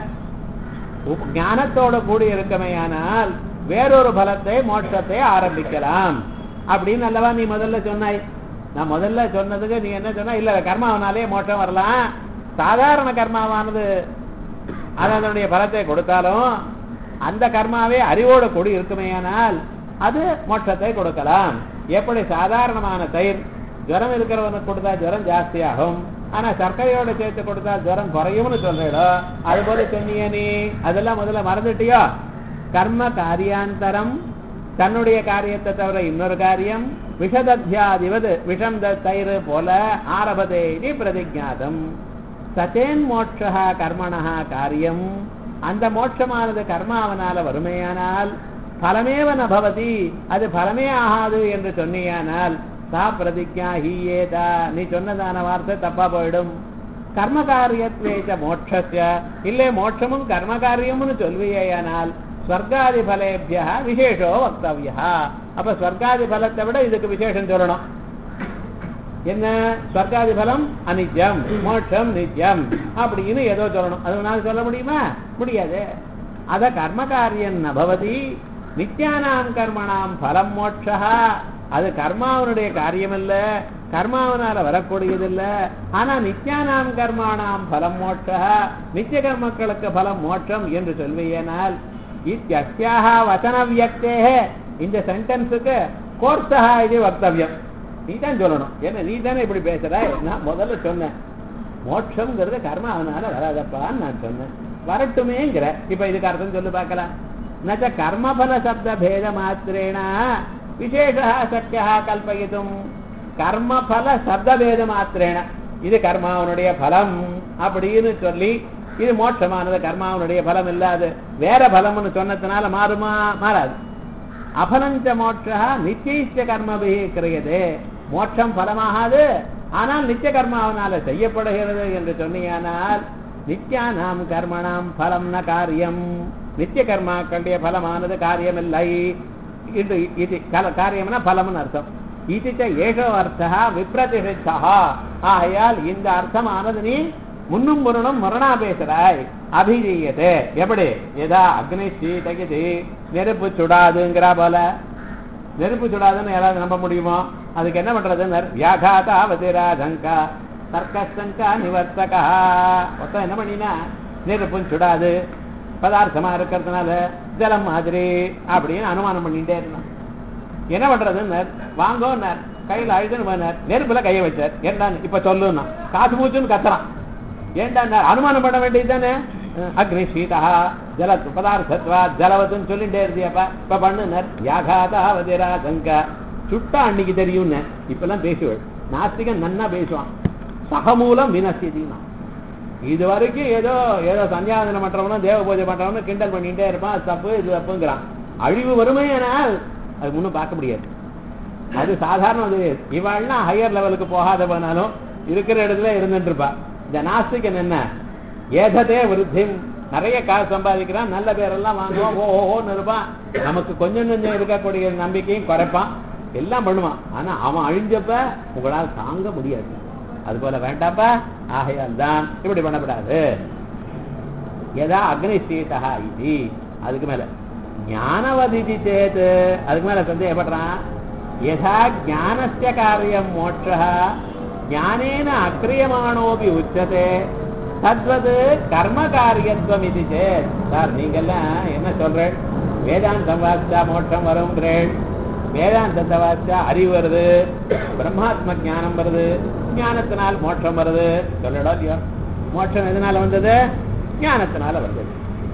உப்- ஞானத்தோட கூடி இருக்கமையானால் வேறொரு பலத்தை மோட்சத்தை ஆரம்பிக்கலாம் அப்படின்னு அல்லவா நீ முதல்ல சொன்னாய் நான் முதல்ல சொன்னதுக்கு நீ என்ன சொன்ன இல்ல கர்மாவனாலே மோட்சம் வரலாம் சாதாரண கர்மாவானது அது அதனுடைய பலத்தை கொடுத்தாலும் அந்த கர்மாவே அறிவோடு கூடி இருக்குமேயானால் அது மோட்சத்தை கொடுக்கலாம் எப்படி சாதாரணமான தயிர் ஜுரம் இருக்கிறவனுக்கு கொடுத்தா ஜுரம் ஜாஸ்தியாகும் ஆனா சர்க்கரையோட சேர்த்து கொடுத்தா ஜுரம் குறையும்னு சொல்றீடோ அது போல சொன்னீங்க நீ அதெல்லாம் முதல்ல மறந்துட்டியோ கர்ம காரியாந்தரம் தன்னுடைய காரியத்தை தவிர இன்னொரு காரியம் விஷதத்தியாதிவது விஷம் த- தயிர் போல ஆரபதே இது பிரதிஜாதம் சதேன் மோட்சா கர்மணா காரியம் அந்த மோட்சமானது கர்மாவனால வறுமையானால் பலமேவ ந பவதி அது பலமே ஆகாது என்று சொன்னியானால் சா பிரதிஜா ஹீயேதா நீ சொன்னதான வார்த்தை தப்பா போயிடும் கர்ம காரியத்வேச்ச மோட்சஸ்ய இல்லை மோட்சமும் கர்ம காரியம்னு சொல்வியானால் ஸ்வர்காதி பலேபியா விசேஷோ வக்தவியா அப்ப ஸ்வர்காதி பலத்தை விட இதுக்கு விசேஷம் சொல்லணும் என்ன ஸ்வர்காதி பலம் அனித்யம் மோட்சம் நித்யம் அப்படின்னு ஏதோ சொல்லணும் அது நான் சொல்ல முடியுமா முடியாது அத கர்ம காரியம் நபவதி நித்யானாம் கர்மணாம் பலம் மோட்சா அது கர்மாவனுடைய காரியம் இல்ல கர்மாவனால வரக்கூடியது இல்ல ஆனா நித்யானாம் கர்மாணாம் பலம் மோட்சா நித்திய கர்மக்களுக்கு பலம் மோட்சம் என்று சொல்வியனால் இத்தியஸ்யாக வச்சன வியக்தே இந்த சென்டென்ஸுக்கு கோர்த்தா இது வக்தவியம் நீ தான் சொல்லணும் ஏன்னா நீ தானே இப்படி பேசுற நான் முதல்ல சொன்னேன் மோட்சம்ங்கிறது கர்மாவனால வராதப்பான்னு நான் சொன்னேன் வரட்டுமேங்கிற இப்ப இதுக்கு அர்த்தம் சொல்லு பார்க்கலாம் நச்ச கர்மபல சப்த பேத மாத்திரேன விசேஷா சக்கியா கல்பயித்தும் கர்மபல சப்த பேத மாத்திரேன இது கர்மாவனுடைய பலம் அப்படின்னு சொல்லி இது மோட்சமானது கர்மாவனுடைய பலம் இல்லாது வேற பலம்னு சொன்னதுனால மாறுமா மாறாது அபலஞ்ச மோட்சா நிச்சயிச்ச கர்மபி கிரியதே மோட்சம் பலமாகாது ஆனால் நித்திய கர்மாவனால செய்யப்படுகிறது என்று சொன்னீயானால் நித்யானாம் கர்மணாம் பலம் ந காரியம் நித்திய கர்மாக்களுடைய பலமானது காரியமில்லை இது இது கல காரியம்னா பலம்னு அர்த்தம் இது ஏஷோ அர்த்தா விப்ரதிஷா ஆகையால் இந்த அர்த்தமானது நீ முன்னும் முரணும் முரணா பேசுறாய் அபிஜீயது எப்படி எதா அக்னி சீதகிது நெருப்பு சுடாதுங்கிறா போல நெருப்பு சுடாதுன்னு யாராவது நம்ப முடியுமோ அதுக்கு என்ன பண்றது வியாகாதா வதிராஜங்கா தர்க்கசங்கா நிவர்த்தகா மொத்தம் என்ன பண்ணினா நெருப்பும் சுடாது பதார்த்தமா இருக்கிறதுனால ஜலம் மாதிரி அப்படின்னு அனுமானம் பண்ணிட்டே இருந்தான் என்ன பண்றதுன்னு வாங்கோன்னார் கையில் அழுதுன்னு போனார் நெருப்புல கையை வச்சார் ஏன்டான்னு இப்ப சொல்லுன்னா காசு மூச்சுன்னு கத்துறான் ஏன்டா அனுமானம் பண்ண வேண்டியது தானே அக்னி சீதா ஜல பதார்த்தத்வா ஜலவத்துன்னு சொல்லிட்டே இருந்தியாப்பா இப்ப பண்ணுனர் யாகாதா வதிரா சங்கா சுட்டா அன்னைக்கு தெரியும்னு இப்பெல்லாம் பேசுவாள் நாஸ்திகன் நன்னா பேசுவான் சகமூலம் வினசிதினா இது வரைக்கும் ஏதோ ஏதோ சந்தியாதனம் பண்றவனும் தேவ பூஜை பண்றவனும் கிண்டல் பண்ணிட்டே இருப்பான் அது தப்பு இது தப்புங்கிறான் அழிவு வறுமையானால் அது முன்னும் பார்க்க முடியாது அது சாதாரண அது இவாள்னா ஹையர் லெவலுக்கு போகாத போனாலும் இருக்கிற இடத்துல இருந்துட்டு இருப்பா இந்த நாஸ்திகன் என்ன ஏததே விருத்தி நிறைய காசு சம்பாதிக்கிறான் நல்ல பேரெல்லாம் வாங்குவான் ஓ ஓன்னு இருப்பான் நமக்கு கொஞ்சம் கொஞ்சம் இருக்கக்கூடிய நம்பிக்கையும் குறைப்பான் எல்லாம் பண்ணுவான் ஆனா அவன் அழிஞ்சப்ப உங்களால் தாங்க முடியாது அது போல வேண்டாப்பா ஆகையால் தான் இப்படி பண்ணப்படாது எதா அக்னி சீதா இது அதுக்கு மேல ஞானவதிதி சேத் அதுக்கு மேல சந்தேகப்படுறான் யதா ஞானஸ்ய காரியம் மோட்ச ஞானேன அக்கிரியமானோபி உச்சதே தத்வது கர்ம காரியத்துவம் இது சேத் சார் நீங்கெல்லாம் என்ன சொல்றேன் வேதாந்தம் வாசிச்சா மோட்சம் வரும்ன்றேன் வேதாந்தத்தை வாசிச்சா அறிவு வருது பிரம்மாத்ம ஞானம் வருது ஞானத்தினால் மோட்சம் வருது சொல்லடா இல்லையா மோட்சம் எதனால வந்தது ஞானத்தினால வந்தது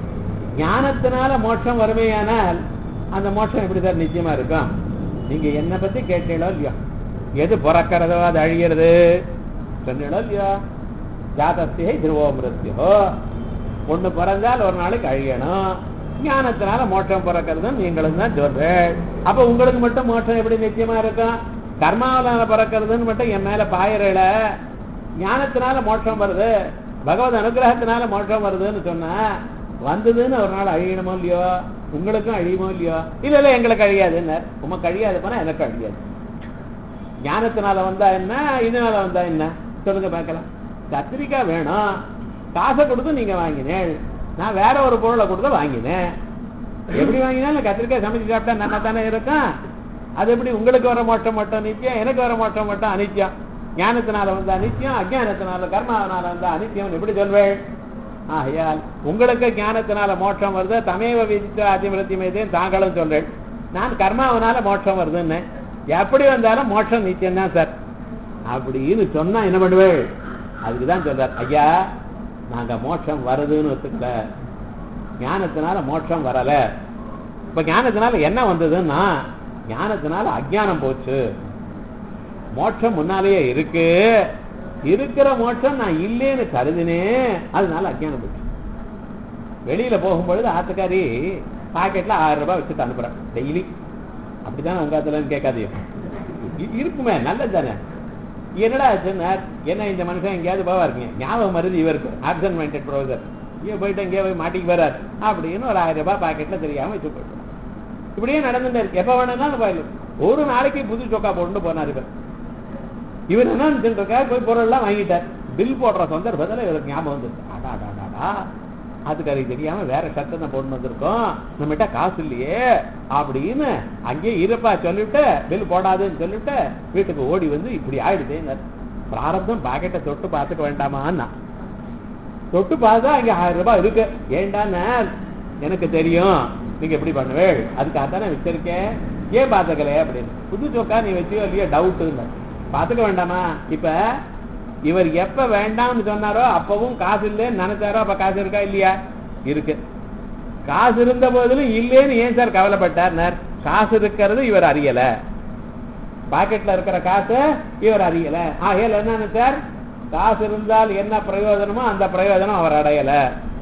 ஞானத்தினால மோட்சம் வருமையானால் அந்த மோட்சம் எப்படி சார் நிச்சயமா இருக்கும் நீங்க என்ன பத்தி கேட்டீங்களோ இல்லையோ எது பிறக்கிறதோ அது அழியிறது சொன்னீங்களோ இல்லையோ ஜாதஸ்தியை திருவோ மிருத்தியோ ஒண்ணு பிறந்தால் ஒரு நாளைக்கு அழியணும் ஞானத்தினால மோட்சம் பிறக்கிறதுன்னு நீங்களும் தான் சொல்றேன் அப்ப உங்களுக்கு மட்டும் மோட்சம் எப்படி நிச்சயமா இருக்கும் கர்மாவனால பிறக்கிறதுன்னு மட்டும் என் மேல பாயிரல ஞானத்தினால மோட்சம் வருது பகவத் அனுகிரகத்தினால மோட்சம் வருதுன்னு சொன்னா வந்ததுன்னு ஒரு நாள் அழியணுமோ இல்லையோ உங்களுக்கும் அழியுமோ இல்லையோ இல்ல இல்ல எங்களுக்கு அழியாதுன்னு உமக்கு அழியாது போனா எனக்கு அழியாது ஞானத்தினால வந்தா என்ன இதனால வந்தா என்ன சொல்லுங்க பார்க்கலாம் கத்திரிக்காய் வேணும் காசை கொடுத்து நீங்க வாங்கினேன் நான் வேற ஒரு பொருளை கொடுத்து வாங்கினேன் எப்படி வாங்கினாலும் கத்திரிக்காய் சமைச்சு சாப்பிட்டா நல்லா தானே இருக்கும் அது எப்படி உங்களுக்கு வர மோட்சம் மட்டும் நித்தியம் எனக்கு வர மோட்சம் மட்டும் அனித்தியம் ஞானத்தினால வந்தா நித்தியம் அஜானத்தினால கர்மாவனால வந்தா அனித்தியம் எப்படி சொல்வேன் ஆகையால் உங்களுக்கு ஞானத்தினால மோட்சம் வருது தமேவ விதித்த அதிமிருத்தி மீதேன் தாங்களும் சொல்றேன் நான் கர்மாவனால மோட்சம் வருதுன்னு எப்படி வந்தாலும் மோட்சம் நித்தியம் தான் சார் அப்படின்னு சொன்னா என்ன பண்ணுவேன் அதுக்குதான் சொல்றார் ஐயா நாங்க மோட்சம் வருதுன்னு ஒத்துக்கல ஞானத்தினால மோட்சம் வரல இப்ப ஞானத்தினால என்ன வந்ததுன்னா ஞானத்தினால அஜானம் போச்சு மோட்சம் முன்னாலேயே இருக்கு இருக்கிற மோட்சம் நான் இல்லேன்னு கருதினேன் அதனால அஜானம் போச்சு வெளியில போகும்பொழுது ஆத்துக்காரி பாக்கெட்ல ஆயிரம் ரூபாய் வச்சுட்டு அனுப்புறேன் டெய்லி அப்படித்தானே உங்க ஆத்துல கேட்காதீங்க இ- இருக்குமே நல்லது தானே என்னடா ஆச்சுன்னா என்ன இந்த மனுஷன் எங்கேயாவது போவா இருக்கீங்க ஞாபகம் மருதி இவருக்கு ஆப்சன்ட் மைண்டட் ப்ரொஃபசர் இங்கே போயிட்டு எங்கேயோ போய் மாட்டிக்கு வரார் அப்படின்னு ஒரு ஆயிரம் ரூபாய் பாக்கெட்ல தெரியாம வச்சு போயிட்டு இப்படியே நடந்துட்டு இருக்கு எப்ப வேணும்னாலும் போயிடும் ஒரு நாளைக்கு புது சொக்கா போட்டு போனார் இவர் இவர் என்ன நினைச்சுட்டு இருக்கார் போய் பொருள்லாம் வாங்கிட்டார் பில் போடுற சந்தர்ப்பத்தில் இவருக்கு ஞாபகம் வந்துருச்சு அடா அடா, அடாடா அதுக்கு அது தெரியாம வேற சட்டத்தை போட்டு வந்திருக்கோம் நம்மகிட்ட காசு இல்லையே அப்படின்னு அங்கேயே இருப்பா சொல்லிவிட்டு பில் போடாதுன்னு சொல்லிவிட்டு வீட்டுக்கு ஓடி வந்து இப்படி ஆயிடுது பிராரப்தம் பாக்கெட்டை தொட்டு பார்த்துக்க வேண்டாமான்னா தொட்டு பார்த்தா அங்க ஆயிரம் ரூபாய் இருக்கு ஏண்டான்னு எனக்கு தெரியும் நீங்க எப்படி பண்ணுவே அதுக்காகத்தானே வச்சிருக்கேன் ஏன் பார்த்துக்கல அப்படின்னு புது சொக்கா நீ வச்சியோ இல்லையோ டவுட் பாத்துக்க வேண்டாமா இப்ப இவர் எப்ப வேண்டாம்னு சொன்னாரோ அப்பவும் காசு இல்லைன்னு நினைச்சாரோ அப்ப காசு இருக்கா இல்லையா இருக்கு காசு இருந்த போதிலும் இல்லைன்னு ஏன் சார் கவலைப்பட்டார் காசு இருக்கிறது இவர் அறியல பாக்கெட்ல இருக்கிற காசு இவர் அறியல ஆகையால் என்னன்னு சார் காசு இருந்தால் என்ன பிரயோஜனமோ அந்த பிரயோஜனம் அவர் அடையல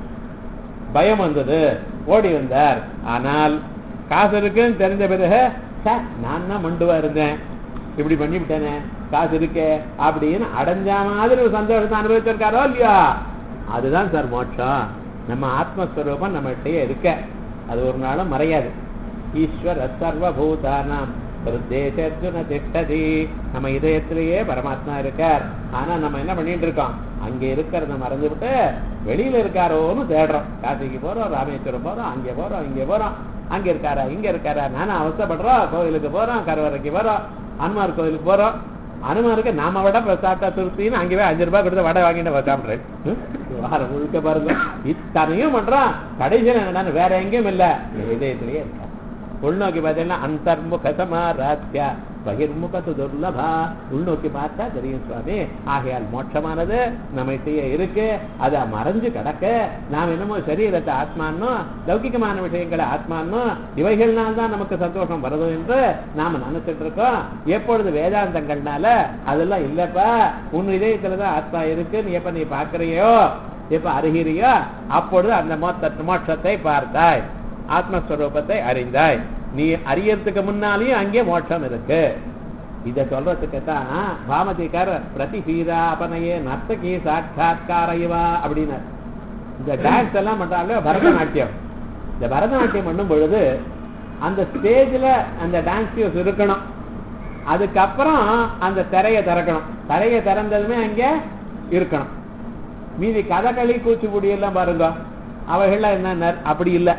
பயம் வந்தது ஓடி வந்தார் ஆனால் காசு இருக்குன்னு தெரிஞ்ச பிறகு சார் நான் தான் மண்டுவா இருந்தேன் இப்படி பண்ணிவிட்டேனே காசு இருக்கே அப்படின்னு அடைஞ்ச மாதிரி ஒரு சந்தோஷத்தை அனுபவிச்சிருக்காரோ இல்லையா அதுதான் சார் மோட்சம் நம்ம ஆத்மஸ்வரூபம் நம்மகிட்டயே இருக்க அது ஒரு நாளும் மறையாது ஈஸ்வர சர்வபூதானாம் ஹிருதேசர்ஜுன திஷ்டதி நம்ம இதயத்திலேயே பரமாத்மா இருக்கார் ஆனா நம்ம என்ன பண்ணிட்டு இருக்கோம் அங்க இருக்கிறத மறந்துவிட்டு வெளியில இருக்காரோன்னு தேடுறோம் காசிக்கு போறோம் ராமேஸ்வரம் போறோம் அங்க போறோம் இங்க போறோம் அங்க இருக்காரா இங்க இருக்காரா நானும் அவசப்படுறோம் கோவிலுக்கு போறோம் கருவறைக்கு போறோம் அனுமார் கோவிலுக்கு போறோம் அனுமாருக்கு நாம விட சாப்பிட்டா திருப்தின்னு அங்கேயே அஞ்சு ரூபாய் கொடுத்து வடை வாங்கிட்டு சாப்பிடுறேன் வாரம் முழுக்க பாருங்க இத்தனையும் பண்றான் கடைசியில் என்னன்னு வேற எங்கேயும் இல்ல இதயத்திலேயே இருக்கா உள்நோக்கி பார்த்தீங்கன்னா அந்தர்முக சமாராத்யா பகிர்முகத்து துர்லபா உள்நோக்கி பார்த்தா தெரியும் சுவாமி ஆகையால் மோட்சமானது நம்மகிட்டயே இருக்கு அதை மறைஞ்சு கிடக்க நாம் என்னமோ சரீரத்தை ஆத்மானோ லௌகிகமான விஷயங்களை ஆத்மானோ இவைகள்னால் தான் நமக்கு சந்தோஷம் வருது என்று நாம நினைச்சிட்டு இருக்கோம் எப்பொழுது வேதாந்தங்கள்னால அதெல்லாம் இல்லப்பா உன் இதயத்துல தான் ஆத்மா இருக்குன்னு எப்ப நீ பாக்குறியோ எப்ப அறிகிறியோ அப்பொழுது அந்த மோத்த மோட்சத்தை பார்த்தாய் ஆத்மஸ்வரூபத்தை அறிந்தாய் நீ அறியறதுக்கு முன்னாலேயும் அங்கே மோட்சம் இருக்கு இத சொல்றதுக்கு தான் பாமதிக்கார் பிரதிபீராபனையே நர்த்தகி சாட்சா்கார இவா அப்படின்னார் இந்த டான்ஸ் எல்லாம் பண்றாங்க பரதநாட்டியம் இந்த பரதநாட்டியம் பண்ணும் பொழுது அந்த ஸ்டேஜ்ல அந்த டான்ஸ் இருக்கணும் அதுக்கப்புறம் அந்த திரையை திறக்கணும் திரையை திறந்ததுமே அங்க இருக்கணும் மீதி கதகளி கூச்சிப்புடி எல்லாம் பாருங்க அவைகள்லாம் என்ன அப்படி இல்லை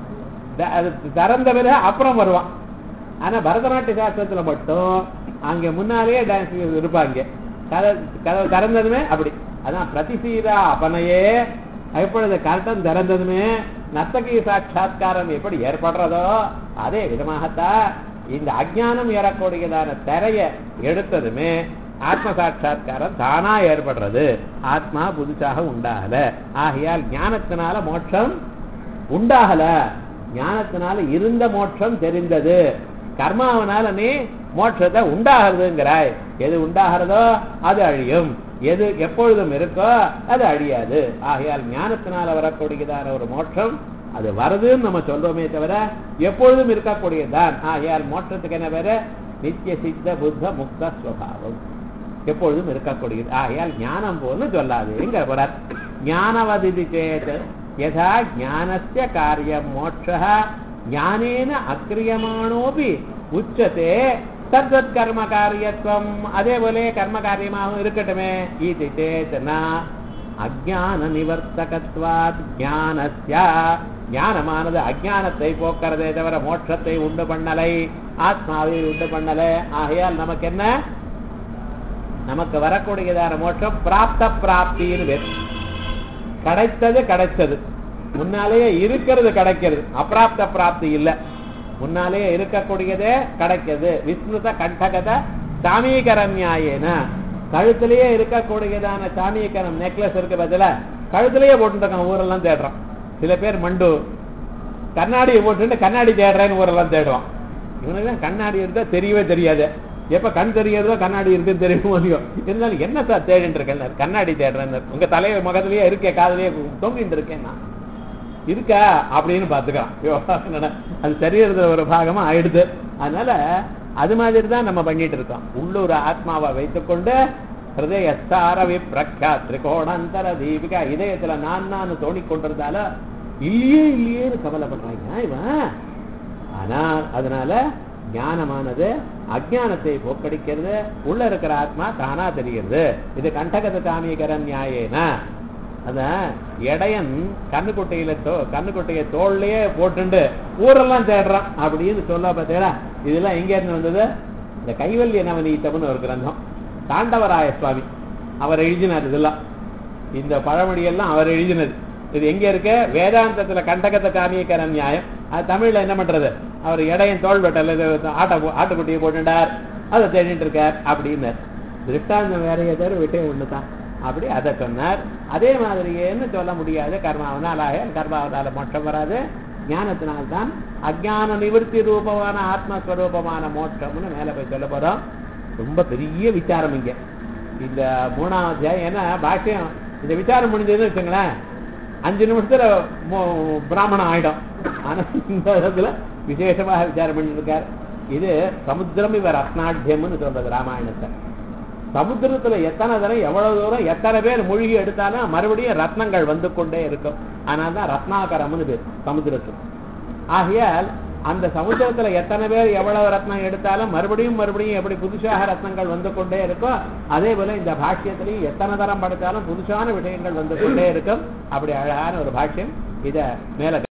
அது திறந்த பிறகு அப்புறம் வருவான் ஆனா பரதநாட்டிய சாஸ்திரத்துல மட்டும் அங்க முன்னாலேயே டான்ஸ் இருப்பாங்க கதை திறந்ததுமே அப்படி அதான் பிரதிசீரா அப்பனையே எப்பொழுது கரட்டம் திறந்ததுமே நர்த்தகி சாட்சா்காரம் எப்படி ஏற்படுறதோ அதே விதமாகத்தான் இந்த அஜானம் ஏறக்கூடியதான திரைய எடுத்ததுமே ஆத்ம சாட்சா்காரம் தானா ஏற்படுறது ஆத்மா புதுசாக உண்டாகல ஆகையால் ஞானத்தினால மோட்சம் உண்டாகல ஞானத்தினால இருந்த மோட்சம் தெரிந்தது கர்மாவனால நீ மோட்சத்தை உண்டாகிறதுங்கிறாய் எது உண்டாகிறதோ அது அழியும் எது எப்பொழுதும் இருக்கோ அது அழியாது ஆகையால் ஞானத்தினால வரக்கூடியதான ஒரு மோட்சம் அது வருதுன்னு நம்ம சொல்றோமே தவிர எப்பொழுதும் இருக்கக்கூடியதுதான் ஆகையால் மோட்சத்துக்கு என்ன பேரு நித்திய சித்த புத்த முக்த ஸ்வபாவம் எப்பொழுதும் இருக்கக்கூடியது ஆகையால் ஞானம் போல சொல்லாதுங்கிற போறார் ஞானவதிதி சேத் யதா ஞானஸ்ய காரியம் மோட்சः ஞானேன அக்கிரியமானோபி உச்சதே தத்வத் கர்ம காரியத்துவம் அதே போல கர்ம காரியமாகவும் இருக்கட்டுமே இது சேத்தனா அஜான நிவர்த்தகத்வாத் ஞானஸ்ய ஞானமானது அஜானத்தை போக்குறதே தவிர மோட்சத்தை உண்டு பண்ணலை ஆத்மாவை உண்டு பண்ணலை ஆகையால் நமக்கு என்ன நமக்கு வரக்கூடியதான மோட்சம் பிராப்த பிராப்தின்னு பேர் கிடைத்தது கிடைச்சது முன்னாலேயே இருக்கிறது கிடைக்கிறது அப்பிராப்த பிராப்தி இல்ல முன்னாலேயே இருக்கக்கூடியதே கிடைக்கிறது விஸ்மிருத கண்டகத சாமீகரம் நியாயேன கழுத்திலேயே இருக்கக்கூடியதான சாமீகரம் நெக்லஸ் இருக்கு பதில கழுத்திலேயே போட்டுருக்கான் ஊரெல்லாம் தேடுறான் சில பேர் மண்டு கண்ணாடியை போட்டுட்டு கண்ணாடி தேடுறேன்னு ஊரெல்லாம் தேடுவான் இவனுக்கு தான் கண்ணாடி இருந்தா தெரியவே தெரியாது எப்ப கண் தெரியறதோ கண்ணாடி இருக்குன்னு தெரியுமோ இல்லையோ இருந்தாலும் என்ன சார் தேடிட்டு இருக்கேன் கண்ணாடி தேடுறேன் உங்க தலைய முகத்திலேயே இருக்கே காதலியே தொங்கிட்டு இருக்கேன் நான் இருக்கா அப்படின்னு பாத்துக்கலாம் அது தெரியறது ஒரு பாகமா ஆயிடுது அதனால அது மாதிரி தான் நம்ம பண்ணிட்டு இருக்கோம் உள்ளூர் ஆத்மாவை வைத்துக்கொண்டு ஹிருதய சாரவி பிரக்யா திரிகோணாந்தர தீபிகா இதயத்துல நான் நான் தோணிக்கொண்டிருந்தால இல்லையே இல்லையேன்னு கவலைப்படுறாங்க இவன் ஆனா அதனால ஞானமானது அஜானத்தை போக்கடிக்கிறது உள்ள இருக்கிற ஆத்மா தானா தெரிகிறது இது கண்டகத காமிகரன் நியாயேனா அத இடையன் கண்ணுக்குட்டையில தோ கண்ணுக்குட்டைய தோல்லையே போட்டுண்டு ஊரெல்லாம் தேடுறான் அப்படின்னு சொல்ல பார்த்தீங்களா இதெல்லாம் எங்க இருந்து வந்தது இந்த கைவல்ய நவநீத்தம்னு ஒரு கிரந்தம் தாண்டவராய சுவாமி அவர் எழுதினார் இதெல்லாம் இந்த பழமொழி எல்லாம் அவர் எழுதினது இது எங்க இருக்கு வேதாந்தத்துல கண்டகத்தை காமியக்கிற நியாயம் அது தமிழ்ல என்ன பண்றது அவர் இடையன் தோல் வெட்டல ஆட்ட ஆட்டுக்குட்டியை போட்டுட்டார் அதை தேடிட்டு இருக்கார் அப்படின்னு திருஷ்டாந்தம் வேற ஏதோ விஷயம் ஒண்ணுதான் அப்படி அதை சொன்னார் அதே மாதிரியேன்னு சொல்ல முடியாது கர்மாவனால் ஆக கர்மாவனால மோட்சம் வராது ஞானத்தினால்தான் அஜான நிவர்த்தி ரூபமான ஆத்மஸ்வரூபமான மோட்சம்னு மேல போய் சொல்ல போறோம் ரொம்ப பெரிய விசாரம் இங்க இந்த மூணாவது அத்தியாயம் ஏன்னா பாஷ்யம் இந்த விசாரம் முடிஞ்சதுன்னு வச்சுங்களேன் அஞ்சு நிமிஷத்துல மோ- பிராமணம் ஆயிடும் ஆனா இந்த இடத்துல விசேஷமாக விசாரம் பண்ணிருக்கார் இது சமுத்திரம் இவர் ரத்னாட்யம்னு சொல்றது ராமாயணத்தை சமுத்திரத்துல எத்தனை தரம் எவ்வளவு தூரம் எத்தனை பேர் மூழ்கி எடுத்தாலும் மறுபடியும் ரத்னங்கள் வந்து கொண்டே இருக்கும் ஆனால் தான் ரத்னாகரம்னு பேர் சமுத்திரத்துக்கு ஆகையால் அந்த சமுத்திரத்துல எத்தனை பேர் எவ்வளவு ரத்னம் எடுத்தாலும் மறுபடியும் மறுபடியும் எப்படி புதுசாக ரத்னங்கள் வந்து கொண்டே இருக்கோ அதே போல இந்த பாஷ்யத்திலையும் எத்தனை தரம் படித்தாலும் புதுசான விஷயங்கள் வந்து கொண்டே இருக்கும் அப்படி அழகான ஒரு பாஷ்யம் இத மேல